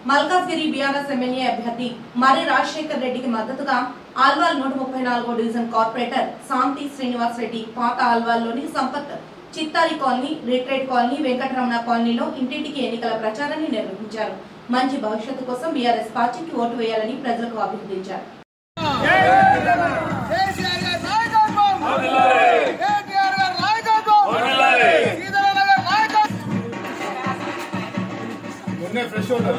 Malkajgiri BRS MLA అభ్యర్థి మరి రాజశేఖర్ రెడ్డికి మద్దతుగా ఆల్వాల్ నూట ముప్పై నాలుగో డివిజన్ కార్పొరేటర్ శాంతి శ్రీనివాస్ రెడ్డి పాత ఆల్వాల్లోని Sampath Chittari colony retreat colony Venkataramana కాలనీలో ఇంటింటికి ఎన్నికల ప్రచారాన్ని నిర్వహించారు మంచి భవిష్యత్తు కోసం బీఆర్ఎస్ పార్టీకి ఓటు వేయాలని ప్రజలకు అభ్యర్థించారు కేసీఆర్ గారి నాయకత్వం కేటీఆర్ గారి నాయకత్వం శ్రీధర్ గారి నాయకత్వం మొన్నే ఫ్రెష్ ఉంటారు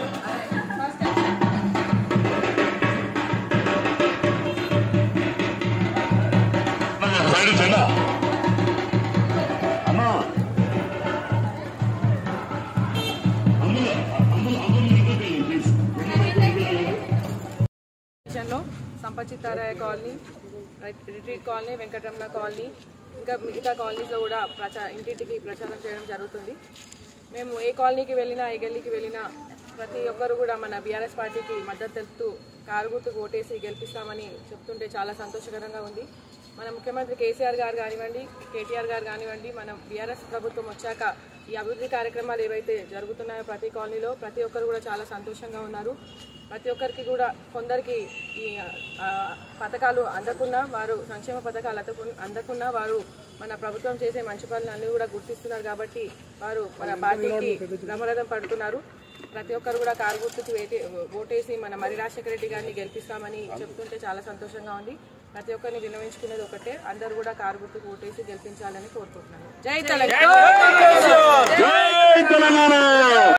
సైడ్ చెన్నా అమ్మా అందులో అందులో అందులో ప్లీజ్ స్టేషన్లో సంపచితారాయ కాలనీ రైట్- రిట్రీట్ కాలనీ వెంకటరమణ కాలనీ ఇంకా మిగతా కాలనీస్లో కూడా ప్రచా ఇంటింటికి ప్రచారం చేయడం జరుగుతుంది మేము ఏ కాలనీకి వెళ్ళినా ఏ గల్లీకి వెళ్ళినా ప్రతి ఒక్కరు కూడా మన బీఆర్ఎస్ పార్టీకి మద్దతు తెలుపుతూ కారు గుర్తుకు ఓటేసి గెలిపిస్తామని చెప్తుంటే చాలా సంతోషకరంగా ఉంది మన ముఖ్యమంత్రి కేసీఆర్ గారు కానివ్వండి కేటీఆర్ గారు కానివ్వండి మనం బీఆర్ఎస్ ప్రభుత్వం వచ్చాక ఈ అభివృద్ధి కార్యక్రమాలు ఏవైతే జరుగుతున్నాయో ప్రతి కాలనీలో ప్రతి ఒక్కరు కూడా చాలా సంతోషంగా ఉన్నారు ప్రతి ఒక్కరికి కూడా కొందరికి ఈ ఆ, పథకాలు అందకున్నా వారు సంక్షేమ పథకాలు అందకు అందకున్నా వారు మన ప్రభుత్వం చేసే మంచి పనులు అన్ని కూడా గుర్తిస్తున్నారు కాబట్టి వారు మన పార్టీకి బ్రహ్మరథం పడుతున్నారు ప్రతి ఒక్కరు కూడా కారు గుర్తుకు వేటే ఓటేసి మన మరి రాజశేఖర రెడ్డి గారిని గెలిపిస్తామని చెప్తుంటే చాలా సంతోషంగా ఉంది ప్రతి ఒక్కరిని విన్నవించుకునేది ఒకటే అందరూ కూడా కారు గుర్తుకు ఓటేసి గెలిపించాలని కోరుకుంటున్నాను జై తెలంగాణ జై తెలంగాణ